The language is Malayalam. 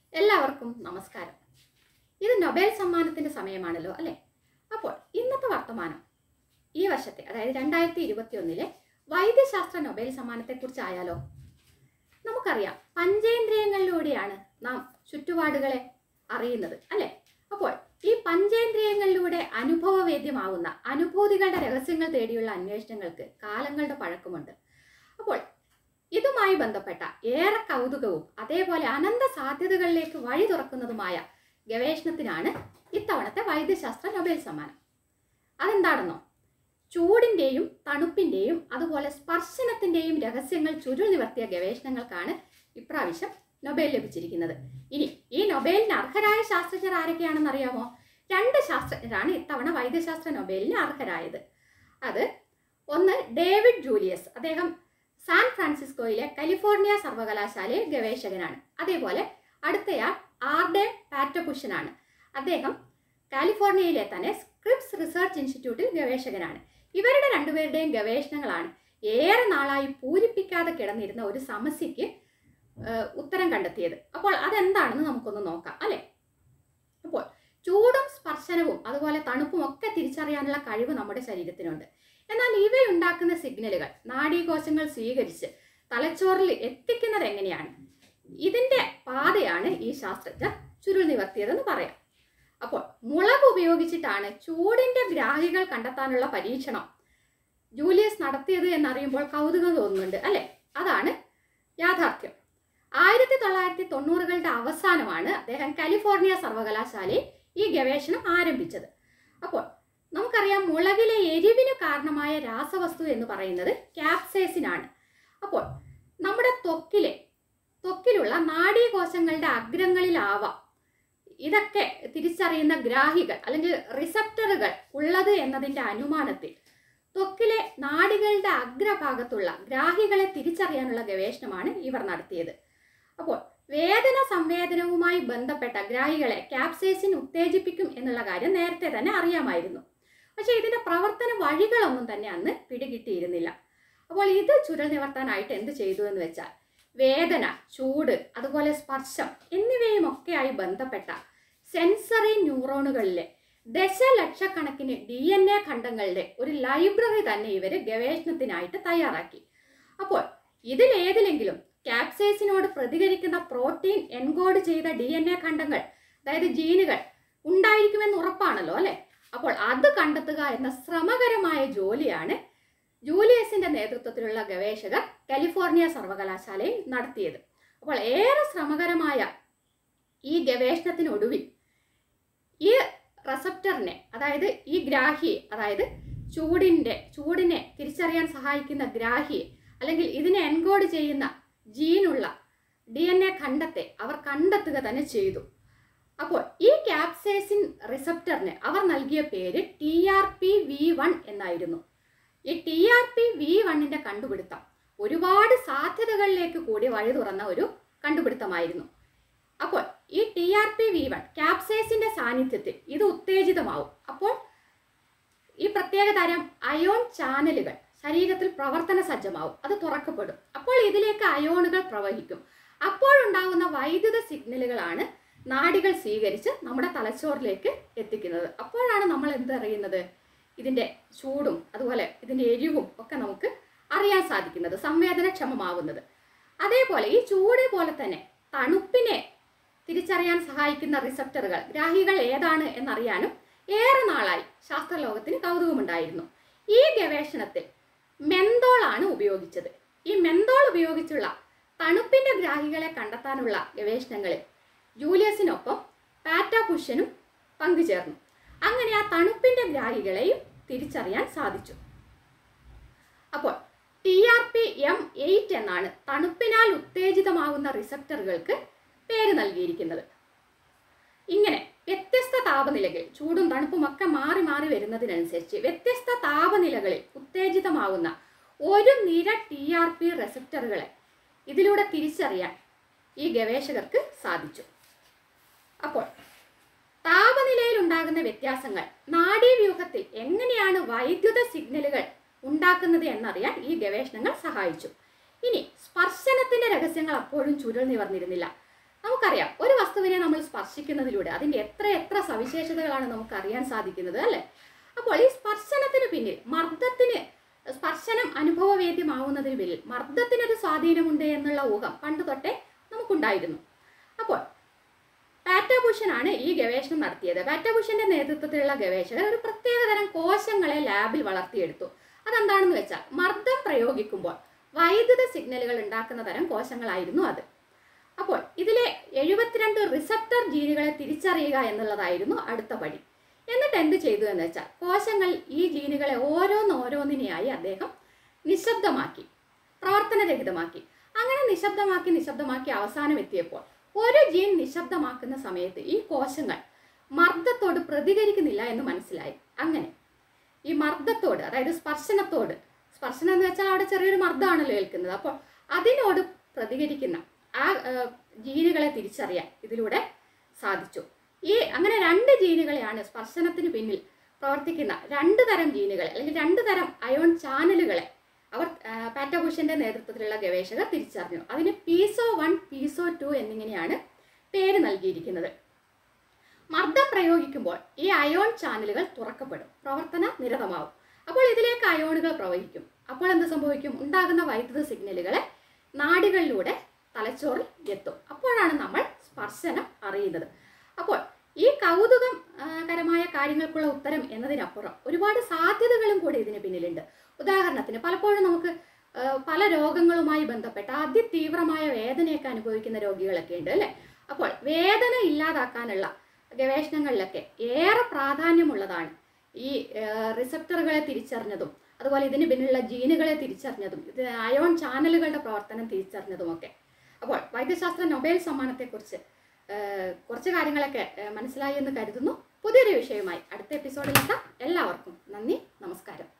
എല്ലാവർക്കും നമസ്കാരം ഇത് നൊബേൽ സമ്മാനത്തിന്റെ സമയമാണല്ലോ അല്ലേ അപ്പോൾ ഇന്നത്തെ വർത്തമാനം ഈ വർഷത്തെ അതായത് രണ്ടായിരത്തി ഇരുപത്തി ഒന്നിലെ വൈദ്യശാസ്ത്ര നൊബേൽ സമ്മാനത്തെക്കുറിച്ച് ആയാലോ നമുക്കറിയാം പഞ്ചേന്ദ്രിയങ്ങളിലൂടെയാണ് നാം ചുറ്റുപാടുകളെ അറിയുന്നത് അല്ലേ അപ്പോൾ ഈ പഞ്ചേന്ദ്രിയങ്ങളിലൂടെ അനുഭവവേദ്യമാവുന്ന അനുഭൂതികളുടെ രഹസ്യങ്ങൾ തേടിയുള്ള അന്വേഷണങ്ങൾക്ക് കാലങ്ങളുടെ പഴക്കമുണ്ട് അപ്പോൾ ഇതുമായി ബന്ധപ്പെട്ട ഏറെ കൗതുകവും അതേപോലെ അനന്ത സാധ്യതകളിലേക്ക് വഴി തുറക്കുന്നതുമായ ഗവേഷണത്തിനാണ് ഇത്തവണത്തെ വൈദ്യശാസ്ത്ര നൊബേൽ സമ്മാനം അതെന്താണെന്നോ ചൂടിന്റെയും തണുപ്പിന്റെയും അതുപോലെ സ്പർശനത്തിന്റെയും രഹസ്യങ്ങൾ ചുരുൾ നിവർത്തിയ ഗവേഷണങ്ങൾക്കാണ് ഇപ്രാവശ്യം നൊബേൽ ലഭിച്ചിരിക്കുന്നത് ഇനി ഈ നൊബേലിന് അർഹരായ ശാസ്ത്രജ്ഞർ ആരൊക്കെയാണെന്ന് അറിയാമോ രണ്ട് ശാസ്ത്രജ്ഞരാണ് ഇത്തവണ വൈദ്യശാസ്ത്ര നൊബേലിന് അർഹരായത് അത് ഒന്ന് ഡേവിഡ് ജൂലിയസ് അദ്ദേഹം സാൻ ഫ്രാൻസിസ്കോയിലെ കാലിഫോർണിയ സർവകലാശാലയിൽ ഗവേഷകനാണ് അതേപോലെ അടുത്തയാൾ ആർഡെ പാറ്റപുഷനാണ് അദ്ദേഹം കാലിഫോർണിയയിലെ തന്നെ സ്ക്രിപ്സ് റിസർച്ച് ഇൻസ്റ്റിറ്റ്യൂട്ടിൽ ഗവേഷകനാണ് ഇവരുടെ രണ്ടുപേരുടെയും ഗവേഷണങ്ങളാണ് ഏറെ നാളായി പൂരിപ്പിക്കാതെ കിടന്നിരുന്ന ഒരു സമസ്യയ്ക്ക് ഏഹ്, ഉത്തരം കണ്ടെത്തിയത് അപ്പോൾ അതെന്താണെന്ന് നമുക്കൊന്ന് നോക്കാം അല്ലെ അപ്പോൾ ചൂടും സ്പർശനവും അതുപോലെ തണുപ്പും ഒക്കെ തിരിച്ചറിയാനുള്ള കഴിവ് നമ്മുടെ ശരീരത്തിനുണ്ട് എന്നാൽ ഇവയുണ്ടാക്കുന്ന സിഗ്നലുകൾ നാഡീകോശങ്ങൾ സ്വീകരിച്ച് തലച്ചോറിൽ എത്തിക്കുന്നത് എങ്ങനെയാണ് ഇതിന്റെ പാതയാണ് ഈ ശാസ്ത്രജ്ഞർ ചുരുൾ നിവർത്തിയതെന്ന് പറയാം അപ്പോൾ മുളക് ഉപയോഗിച്ചിട്ടാണ് ചൂടിന്റെ ഗ്രാഹികൾ കണ്ടെത്താനുള്ള പരീക്ഷണം ജൂലിയസ് നടത്തിയത് എന്നറിയുമ്പോൾ കൗതുകം തോന്നുന്നുണ്ട് അല്ലെ അതാണ് യാഥാർത്ഥ്യം ആയിരത്തി തൊള്ളായിരത്തി തൊണ്ണൂറുകളുടെ അവസാനമാണ് അദ്ദേഹം കാലിഫോർണിയ സർവകലാശാലയിൽ ഈ ഗവേഷണം ആരംഭിച്ചത് അപ്പോൾ നമുക്കറിയാം മുളകിലെ എരിവിന് കാരണമായ രാസവസ്തു എന്ന് പറയുന്നത് ക്യാപ്സേസിനാണ് അപ്പോൾ നമ്മുടെ ത്വക്കിലെ ത്വക്കിലുള്ള നാഡീകോശങ്ങളുടെ അഗ്രങ്ങളിലാവാം ഇതൊക്കെ തിരിച്ചറിയുന്ന ഗ്രാഹികൾ അല്ലെങ്കിൽ റിസപ്റ്ററുകൾ ഉള്ളത് എന്നതിന്റെ അനുമാനത്തിൽ ത്വക്കിലെ നാഡികളുടെ അഗ്രഭാഗത്തുള്ള ഗ്രാഹികളെ തിരിച്ചറിയാനുള്ള ഗവേഷണമാണ് ഇവർ നടത്തിയത് അപ്പോൾ വേദന സംവേദനവുമായി ബന്ധപ്പെട്ട ഗ്രാഹികളെ ക്യാപ്സേസിൻ ഉത്തേജിപ്പിക്കും എന്നുള്ള കാര്യം നേരത്തെ തന്നെ അറിയാമായിരുന്നു പക്ഷേ ഇതിന്റെ പ്രവർത്തന വഴികളൊന്നും തന്നെ അന്ന് പിടികിട്ടിയിരുന്നില്ല അപ്പോൾ ഇത് ചുരുൾ നിവർത്താനായിട്ട് എന്ത് ചെയ്തു എന്ന് വെച്ചാൽ വേദന ചൂട് അതുപോലെ സ്പർശം എന്നിവയുമൊക്കെയായി ബന്ധപ്പെട്ട സെൻസറി ന്യൂറോണുകളിലെ ദശലക്ഷക്കണക്കിന് ഡി എൻ എ ഖണ്ഡങ്ങളുടെ ഒരു ലൈബ്രറി തന്നെ ഇവർ ഗവേഷണത്തിനായിട്ട് തയ്യാറാക്കി അപ്പോൾ ഇതിലേതിലെങ്കിലും ക്യാപ്സൈസിനോട് പ്രതികരിക്കുന്ന പ്രോട്ടീൻ എൻകോഡ് ചെയ്ത ഡി എൻ എ ഖണ്ഡങ്ങൾ അതായത് ജീനുകൾ ഉണ്ടായിരിക്കുമെന്ന് ഉറപ്പാണല്ലോ അല്ലെ അപ്പോൾ അത് കണ്ടെത്തുക എന്ന ശ്രമകരമായ ജോലിയാണ് ജൂലിയസിന്റെ നേതൃത്വത്തിലുള്ള ഗവേഷകർ കാലിഫോർണിയ സർവകലാശാലയിൽ നടത്തിയത് അപ്പോൾ ഏറെ ശ്രമകരമായ ഈ ഗവേഷണത്തിനൊടുവിൽ ഈ റെസപ്റ്ററിനെ അതായത് ഈ ഗ്രാഹിയെ അതായത് ചൂടിന്റെ ചൂടിനെ തിരിച്ചറിയാൻ സഹായിക്കുന്ന ഗ്രാഹിയെ അല്ലെങ്കിൽ ഇതിനെ എൻകോഡ് ചെയ്യുന്ന ജീനുള്ള ഡി എൻ എ ഖണ്ഡത്തെ അവർ കണ്ടെത്തുക തന്നെ ചെയ്തു അപ്പോൾ ഈ ക്യാപ്സേസിൻ റിസപ്റ്ററിന് അവർ നൽകിയ പേര് T R P V one എന്നായിരുന്നു ഈ ടി ആർ പി വി വണ്ണിന്റെ കണ്ടുപിടുത്തം ഒരുപാട് സാധ്യതകളിലേക്ക് കൂടി വഴി തുറന്ന ഒരു കണ്ടുപിടുത്തമായിരുന്നു അപ്പോൾ ഈ T R P V one ക്യാപ്സേസിന്റെ സാന്നിധ്യത്തിൽ ഇത് ഉത്തേജിതമാവും അപ്പോൾ ഈ പ്രത്യേക തരം അയോൺ ചാനലുകൾ ശരീരത്തിൽ പ്രവർത്തന സജ്ജമാവും അത് തുറക്കപ്പെടും അപ്പോൾ ഇതിലേക്ക് അയോണുകൾ പ്രവഹിക്കും അപ്പോഴുണ്ടാകുന്ന വൈദ്യുത സിഗ്നലുകളാണ് നാഡികൾ സ്വീകരിച്ച് നമ്മുടെ തലച്ചോറിലേക്ക് എത്തിക്കുന്നത് അപ്പോഴാണ് നമ്മൾ എന്തറിയുന്നത് ഇതിന്റെ ചൂടും അതുപോലെ ഇതിന്റെ എരിവും ഒക്കെ നമുക്ക് അറിയാൻ സാധിക്കുന്നത് സംവേദനക്ഷമമാവുന്നത് അതേപോലെ ഈ ചൂട് പോലെ തന്നെ തണുപ്പിനെ തിരിച്ചറിയാൻ സഹായിക്കുന്ന റിസപ്റ്ററുകൾ ഗ്രാഹികൾ ഏതാണ് എന്നറിയാനും ഏറെ നാളായി ശാസ്ത്രലോകത്തിന് കൗതുകമുണ്ടായിരുന്നു ഈ ഗവേഷണത്തിൽ മെന്തോളാണ് ഉപയോഗിച്ചത് ഈ മെന്തോൾ ഉപയോഗിച്ചുള്ള തണുപ്പിന്റെ ഗ്രാഹികളെ കണ്ടെത്താനുള്ള ഗവേഷണങ്ങളിൽ ജൂലിയസിനൊപ്പം പാറ്റ പുഷ്യനും പങ്കുചേർന്നു അങ്ങനെ ആ തണുപ്പിന്റെ ഗ്രാഹികളെയും തിരിച്ചറിയാൻ സാധിച്ചു അപ്പോൾ T R P M eight എന്നാണ് തണുപ്പിനാൽ ഉത്തേജിതമാകുന്ന റിസപ്റ്ററുകൾക്ക് പേര് നൽകിയിരിക്കുന്നത് ഇങ്ങനെ വ്യത്യസ്ത താപനിലകൾ ചൂടും തണുപ്പും ഒക്കെ മാറി മാറി വരുന്നതിനനുസരിച്ച് വ്യത്യസ്ത താപനിലകളിൽ ഉത്തേജിതമാകുന്ന ഒരു നിര ടി ആർ പി റെസപ്റ്ററുകളെ ഇതിലൂടെ തിരിച്ചറിയാൻ ഈ ഗവേഷകർക്ക് സാധിച്ചു അപ്പോൾ താപനിലയിൽ ഉണ്ടാകുന്ന വ്യത്യാസങ്ങൾ നാഡീവ്യൂഹത്തിൽ എങ്ങനെയാണ് വൈദ്യുത സിഗ്നലുകൾ ഉണ്ടാക്കുന്നത് എന്നറിയാൻ ഈ ഗവേഷണങ്ങൾ സഹായിച്ചു ഇനി സ്പർശനത്തിന്റെ രഹസ്യങ്ങൾ അപ്പോഴും ചുരുൾ നിവർന്നിരുന്നില്ല നമുക്കറിയാം ഒരു വസ്തുവിനെ നമ്മൾ സ്പർശിക്കുന്നതിലൂടെ അതിൻ്റെ എത്ര എത്ര സവിശേഷതകളാണ് നമുക്ക് അറിയാൻ സാധിക്കുന്നത് അല്ലേ അപ്പോൾ ഈ സ്പർശനത്തിന് പിന്നിൽ മർദ്ദത്തിന് സ്പർശനം അനുഭവവേദ്യമാവുന്നതിന് പിന്നിൽ മർദ്ദത്തിനൊരു സ്വാധീനമുണ്ട് എന്നുള്ള ഊഹം പണ്ട് തൊട്ടേ നമുക്കുണ്ടായിരുന്നു അപ്പോൾ പാറ്റഭൂഷനാണ് ഈ ഗവേഷണം നടത്തിയത് പാറ്റഭൂഷന്റെ നേതൃത്വത്തിലുള്ള ഗവേഷകർ ഒരു പ്രത്യേകതരം കോശങ്ങളെ ലാബിൽ വളർത്തിയെടുത്തു അതെന്താണെന്ന് വെച്ചാൽ മർദ്ദം പ്രയോഗിക്കുമ്പോൾ വൈദ്യുത സിഗ്നലുകൾ ഉണ്ടാക്കുന്ന തരം കോശങ്ങളായിരുന്നു അത് അപ്പോൾ ഇതിലെ എഴുപത്തിരണ്ട് റിസപ്റ്റർ ജീനുകളെ തിരിച്ചറിയുക എന്നുള്ളതായിരുന്നു അടുത്ത പടി എന്നിട്ട് എന്ത് ചെയ്തു എന്ന് വെച്ചാൽ കോശങ്ങൾ ഈ ജീനുകളെ ഓരോന്നോരോന്നിനെയായി അദ്ദേഹം നിശബ്ദമാക്കി പ്രവർത്തനരഹിതമാക്കി അങ്ങനെ നിശബ്ദമാക്കി നിശബ്ദമാക്കി അവസാനം എത്തിയപ്പോൾ ഒരു ജീൻ നിശബ്ദമാക്കുന്ന സമയത്ത് ഈ കോശങ്ങൾ മർദ്ദത്തോട് പ്രതികരിക്കുന്നില്ല എന്ന് മനസ്സിലായി അങ്ങനെ ഈ മർദ്ദത്തോട് അതായത് സ്പർശനത്തോട് സ്പർശനം എന്ന് വെച്ചാൽ അവിടെ ചെറിയൊരു മർദ്ദമാണല്ലോ ഏൽക്കുന്നത് അപ്പോൾ അതിനോട് പ്രതികരിക്കുന്ന ആ ഏഹ്, ജീനുകളെ തിരിച്ചറിയാൻ ഇതിലൂടെ സാധിച്ചു ഈ അങ്ങനെ രണ്ട് ജീനുകളെയാണ് സ്പർശനത്തിന് പിന്നിൽ പ്രവർത്തിക്കുന്ന രണ്ട് തരം ജീനുകളെ അല്ലെങ്കിൽ രണ്ട് തരം അയോൺ ചാനലുകളെ അവർ ആ, പാറ്റബുഷന്റെ നേതൃത്വത്തിലുള്ള ഗവേഷകർ തിരിച്ചറിഞ്ഞു അതിന് പീസോ വൺ പീസോ ടു എന്നിങ്ങനെയാണ് പേര് നൽകിയിരിക്കുന്നത് മർദ്ദം പ്രയോഗിക്കുമ്പോൾ ഈ അയോൺ ചാനലുകൾ തുറക്കപ്പെടും പ്രവർത്തന നിരതമാവും അപ്പോൾ ഇതിലേക്ക് അയോണുകൾ പ്രവഹിക്കും അപ്പോൾ എന്ത് സംഭവിക്കും ഉണ്ടാകുന്ന വൈദ്യുത സിഗ്നലുകളെ നാഡികളിലൂടെ തലച്ചോറിൽ എത്തും അപ്പോഴാണ് നമ്മൾ സ്പർശനം അറിയുന്നത് അപ്പോൾ ഈ കൗതുകം ആ, കരമായ കാര്യങ്ങൾക്കുള്ള ഉത്തരം എന്നതിനപ്പുറം ഒരുപാട് സാധ്യതകളും കൂടി ഇതിന് പിന്നിലുണ്ട് ഉദാഹരണത്തിന് പലപ്പോഴും നമുക്ക് ആ, പല രോഗങ്ങളുമായി ബന്ധപ്പെട്ട അതിതീവ്രമായ വേദനയൊക്കെ അനുഭവിക്കുന്ന രോഗികളൊക്കെ ഉണ്ട് അല്ലേ അപ്പോൾ വേദന ഇല്ലാതാക്കാനുള്ള ഗവേഷണങ്ങളിലൊക്കെ ഏറെ പ്രാധാന്യമുള്ളതാണ് ഈ റിസപ്റ്ററുകളെ തിരിച്ചറിഞ്ഞതും അതുപോലെ ഇതിന് പിന്നിലുള്ള ജീനുകളെ തിരിച്ചറിഞ്ഞതും ഇത് അയോൺ ചാനലുകളുടെ പ്രവർത്തനം തിരിച്ചറിഞ്ഞതുമൊക്കെ അപ്പോൾ വൈദ്യശാസ്ത്ര നൊബേൽ സമ്മാനത്തെക്കുറിച്ച് ഏഹ്, കുറച്ച് കാര്യങ്ങളൊക്കെ ഏഹ്, മനസ്സിലായി എന്ന് കരുതുന്നു പുതിയൊരു വിഷയവുമായി അടുത്ത എപ്പിസോഡിലെത്താം എല്ലാവർക്കും നന്ദി നമസ്കാരം